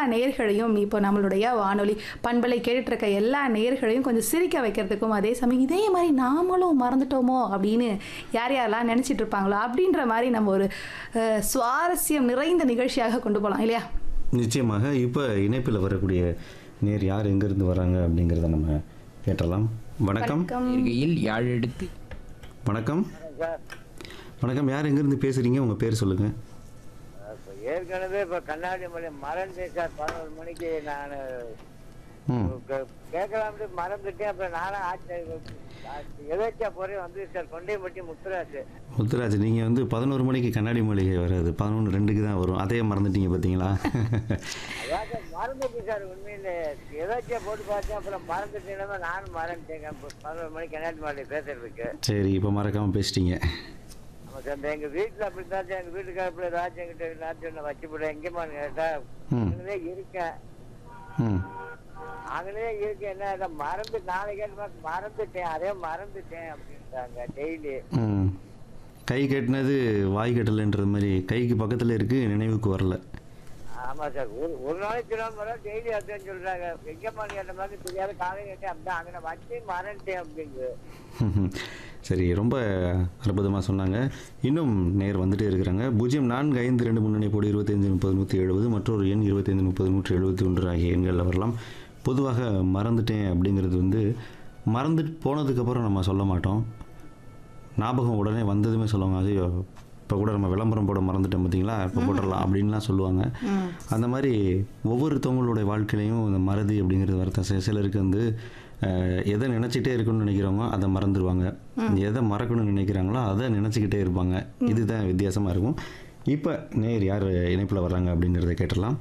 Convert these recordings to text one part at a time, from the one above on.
நேயர்களையும் இப்போ நம்மளுடைய வானொலி பண்பலை கேட்டுட்டு இருக்க எல்லா நேயர்களையும் கொஞ்சம் சிரிக்க வைக்கிறதுக்கும் அதே சமயம் இதே மாதிரி நாமளும் மறந்துட்டோமோ அப்படின்னு யார் யாரெல்லாம் நினச்சிட்டு இருப்பாங்களோ அப்படின்ற மாதிரி நம்ம ஒரு அஹ், சுவாரஸ்யம் நிறைந்த நிகழ்ச்சியாக கொண்டு போகலாம் இல்லையா நிச்சயமாக இப்போ இணைப்பில் வரக்கூடிய நேர் யார் எங்கேருந்து வராங்க அப்படிங்கிறத நம்ம கேட்டலாம் வணக்கம் இருக்கையில் யாழ் எடுத்து வணக்கம் வணக்கம் யார் எங்கேருந்து பேசுகிறீங்க உங்கள் பேர் சொல்லுங்கள் இப்ப ஏற்கனவே இப்ப கண்ணாடி மலை மறந்தேன் சார் பதினோரு மணிக்கு நான் ம் கேட்கலாம்னு மறந்துட்டேன் அப்புறம் நானும் ஆச்சு எதாச்சா போறேன் வந்து சார் கொண்டையம்பட்டி முத்துராஜ் முத்துராஜ் நீங்கள் வந்து பதினோரு மணிக்கு கண்ணாடி மளிகை வராது பதினொன்று ரெண்டுக்கு தான் வரும் அதையே மறந்துட்டீங்க பார்த்தீங்களா அதான் சார் மறந்துட்டு சார் உண்மையில எதாச்சா போட்டு பார்த்தேன் அப்புறம் மறந்துட்டேன்னா நானும் மறந்துட்டேங்க இப்ப பதினோரு மணிக்கு கண்ணாடி மலை பேசுறதுக்கு சரி இப்போ மறக்காமல் பேசிட்டீங்க ஆமா சார் இந்த எங்க வீட்டுல அப்படித்தான் சார் எங்க வீட்டுக்கார அப்படி ஏதாச்சும் எங்கிட்ட ஏதாச்சும் ஒண்ணு வச்சு போட எங்கேமான்னு கேட்டா ம். அங்கனே இருக்கேன் ம் அங்கனே இருக்கேன் என்ன இதை மறந்து நாளைக்கு மறந்துட்டேன் அதே மறந்துட்டேன் அப்படின்றாங்க டெய்லி ம் கை கட்டினது வாய் கட்டலைன்றது மாதிரி கைக்கு பக்கத்தில் இருக்குது நினைவுக்கு வரல ஆமா சார் ஒரு ஒரு நாளைக்கு திரும்ப வர டெய்லி அதுன்னு சொல்றாங்க எங்கம்மா நீ அந்த மாதிரி தெரியாத காலையில் கேட்டேன் அப்படிதான் அங்கே வச்சு மறந்துட்டேன் அப்படிங்கு சரி ரொம்ப அற்புதமாக சொன்னாங்க இன்னும் நேர் வந்துட்டே இருக்கிறாங்க பூஜ்ஜியம் நான்கு ஐந்து ரெண்டு முன்னணி போடு இருபத்தைந்து முப்பது நூற்றி எழுபது மற்றொரு எண் இருபத்தைந்து முப்பது நூற்றி எழுபத்தி ஒன்று ஆகிய எண்களில் வரலாம் பொதுவாக மறந்துட்டேன் அப்படிங்கிறது வந்து மறந்துட்டு போனதுக்கப்புறம் நம்ம சொல்ல மாட்டோம் ஞாபகம் உடனே வந்ததுமே சொல்லுவாங்க அது இப்போ கூட நம்ம விளம்பரம் போட மறந்துட்டோம் பார்த்தீங்களா இப்போ போட்டுடலாம் அப்படின்லாம் சொல்லுவாங்க அந்த மாதிரி ஒவ்வொருத்தவங்களுடைய வாழ்க்கையிலையும் இந்த மறதி அப்படிங்கிறது வரத்தான் செய்யும். சிலருக்கு வந்து அஹ், எதை நினச்சிட்டே இருக்கணும்னு நினைக்கிறவங்க அதை மறந்துடுவாங்க எதை மறக்கணும்னு நினைக்கிறாங்களோ அதை நினச்சிக்கிட்டே இருப்பாங்க இதுதான் வித்தியாசமாக இருக்கும் இப்போ நேர் யார் இணைப்பில் வர்றாங்க அப்படிங்கிறத கேட்டுடலாம்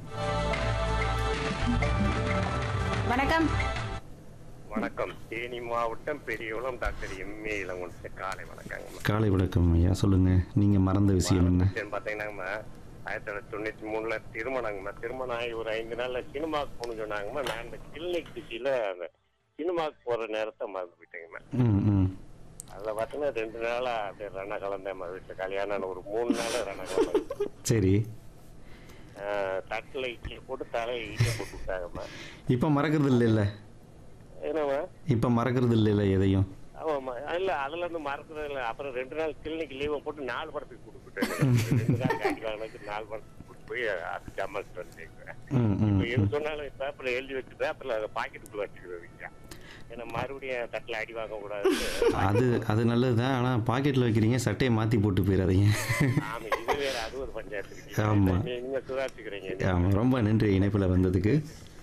வணக்கம் வணக்கம் தேனி மாவட்டம் பெரியகுளம் டாக்டர் எம்ஏ இளங்குண்டு காலை வணக்கங்கம்மா காலை வணக்கம் ஐயா சொல்லுங்கள் நீங்கள் மறந்த விஷயம் என்ன மறந்துட்டேன்னு பார்த்தீங்கன்னாங்கம்மா ஆயிரத்தி தொள்ளாயிரத்தி தொண்ணூத்தி மூணுல திருமணங்கம்மா திருமணம் ஆகி ஒரு ஐந்து நாள்ல சினிமாவுக்கு போகணும்னு சொன்னாங்கம்மா நான் இந்த கிளினிக் சிட்டியில அந்த சினிமாவுக்கு போற நேரத்தை மறந்து போயிட்டேங்கம்மா ம் ம் அதில் பார்த்தீங்கன்னா ரெண்டு நாளா அப்படியே ரண கலந்தேம்மா வீட்டில் கல்யாணம் ஆன ஒரு மூணு நாள் ரண கலந்தேன் சரி தட்டில் இட்லி போட்டு தலையை இட்லி போட்டு விட்டாங்கம்மா இப்போ மறக்கிறது இல்லைல்ல என்னம்மா இப்போ மறக்கிறது இல்லைல்ல எதையும் ஆமாம்மா இல்ல அதுல இருந்து மறக்கிறது இல்ல அப்புறம் ரெண்டு நாள் கிளினிக் லீவை போட்டு நாலு படத்துக்கு கொடுத்துட்டேன் ரெண்டு நாள் காட்டி வாங்கினதுக்கு நாலு படத்துக்கு கூட்டு போய் அது ஜமாத்து வந்துட்டேன் ம் ம் இப்போ எது சொன்னாலும் பேப்பர்ல எழுதி வச்சு பேப்பர்ல அதை பாக்கெட்டுக்குள்ள வச்சுக்கிறது வச்சேன் ஏன்னா மறுபடியும் தட்டில் அடி வாங்க கூடாது அது அது நல்லது தான் ஆனால் பாக்கெட்டில் வைக்கிறீங்க சட்டையை மாற்றி போட்டு போயிடாதீங்க ஆமா இது வேற அது ஒரு பஞ்சாயத்து இருக்கு ஆமா. நீ- நீங்க சுதாரிச்சுக்கிறீங்க ஆமாம் ரொம்ப நன்றி இணைப்பில் வந்ததுக்கு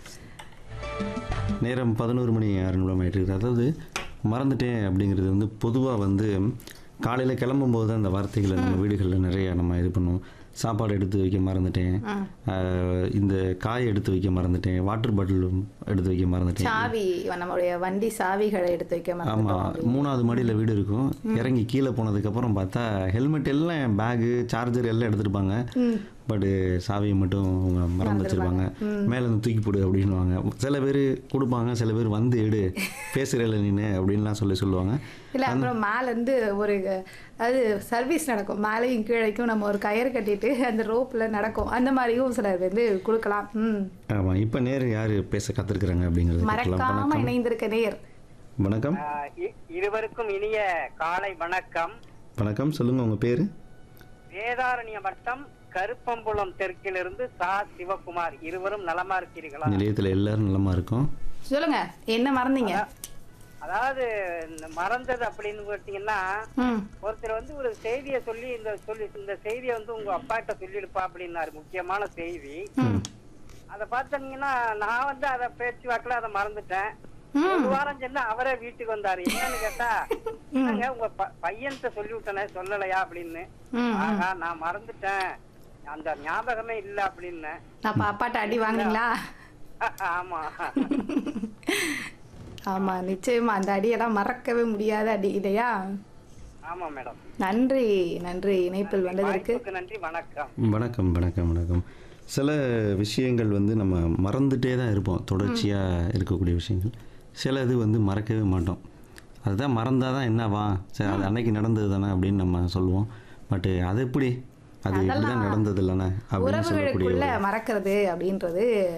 நேரம் பதினோரு மணி ஆறு நிமிடம் ஆயிட்டு இருக்குது அதாவது மறந்துட்டேன் அப்படிங்கிறது வந்து பொதுவாக வந்து காலையில் கிளம்பும்போது தான் அந்த வார்த்தைகளை நம்ம வீடுகளில் நிறைய நம்ம இது பண்ணுவோம் சாப்பாடு எடுத்து வைக்க மறந்துட்டேன் ஆஹ் இந்த காய் எடுத்து வைக்க மறந்துட்டேன் வாட்டர் பாட்டில் எடுத்து வைக்க மறந்துட்டேன் சாவி நம்மளுடைய வண்டி சாவிகளை எடுத்து வைக்க மறந்துட்டோம் ஆமாம் மூணாவது மாடியில் வீடு இருக்கும் இறங்கி கீழே போனதுக்கப்புறம் பார்த்தா ஹெல்மெட் எல்லாம் பேகு சார்ஜர் எல்லாம் எடுத்துருப்பாங்க பட்டு சாவியை மட்டும் அவங்க மறந்து வச்சிருப்பாங்க மேலே இருந்து தூக்கி போடு அப்படின்னுவாங்க சில பேர் கொடுப்பாங்க சில பேர் வந்து எடு பேசுகிறல நீனு அப்படின்லாம் சொல்லி சொல்லுவாங்க இல்லை அப்புறம் மேலேருந்து ஒரு அது சர்வீஸ் நடக்கும் மேலேயும் கீழேக்கும் நம்ம ஒரு கயிறு கட்டிட்டு அந்த ரோப்பில் நடக்கும் அந்த மாதிரியும் சிலர் வந்து கொடுக்கலாம் ம் ஆமாம் இப்போ நேரு யார் பேச காத்திருக்கிறாங்க அப்படிங்கிறது கேட்கலாம் மறக்காம வணக்கம் இணைந்திருக்க நேர் வணக்கம் இருவருக்கும் இனிய காலை வணக்கம் வணக்கம் சொல்லுங்கள் உங்கள் பேர் வேதாரண்ய வட்டம் கருப்பம்புலம் தெற்கிலிருந்து சா சிவகுமார் இருவரும் நலமா இருக்கிறீர்களா நிலையத்தில் எல்லாரும் நலமா இருக்கோம் சொல்லுங்க என்ன மறந்தீங்க அதாவது இந்த மறந்தது அப்படின்னு பார்த்தீங்கன்னா ம் ஒருத்தர் வந்து ஒரு செய்தியை சொல்லி இந்த சொல்லி இந்த செய்தியை வந்து உங்க அப்பாட்ட சொல்லிடுப்பா அப்படின்னாரு முக்கியமான செய்தி அதை பார்த்தீங்கன்னா நான் வந்து அதை பேச்சுவாக்கில் அதை மறந்துட்டேன் ஒரு வாரம் சென்று அவரே வீட்டுக்கு வந்தாரு என்னன்னு கேட்டா என்னங்க உங்க ப- பையன்கிட்ட சொல்லி விட்டனே சொல்லலையா அப்படின்னு ம், ஆகா நான் மறந்துட்டேன் அந்த ஞாபகமே இல்ல அப்படின்னு அப்ப அப்பாட்ட அடி வாங்குனீங்களா ஆமா ஆமா நிச்சயமா அந்த அடியெல்லாம் மறக்கவே முடியாத அடி இல்லையா ஆமா மேடம் நன்றி நன்றி இணைப்பில் வந்ததற்கு வாய்ப்புக்கு நன்றி வணக்கம் வணக்கம் வணக்கம் வணக்கம் சில விஷயங்கள் வந்து நம்ம மறந்துட்டே தான் இருப்போம் தொடர்ச்சியாக இருக்கக்கூடிய விஷயங்கள் சில இது வந்து மறக்கவே மாட்டோம் அதுதான் மறந்தால் தான் என்னவா சரி அது அன்னைக்கு நடந்தது தானே அப்படின்னு நம்ம சொல்லுவோம் பட்டு அது எப்படி அது இப்படி தான் நடந்தது இல்லைண்ணே அப்படின்னு சொல்லக்கூடிய உறவுகளுக்குள்ள மறக்கிறது அப்படின்றது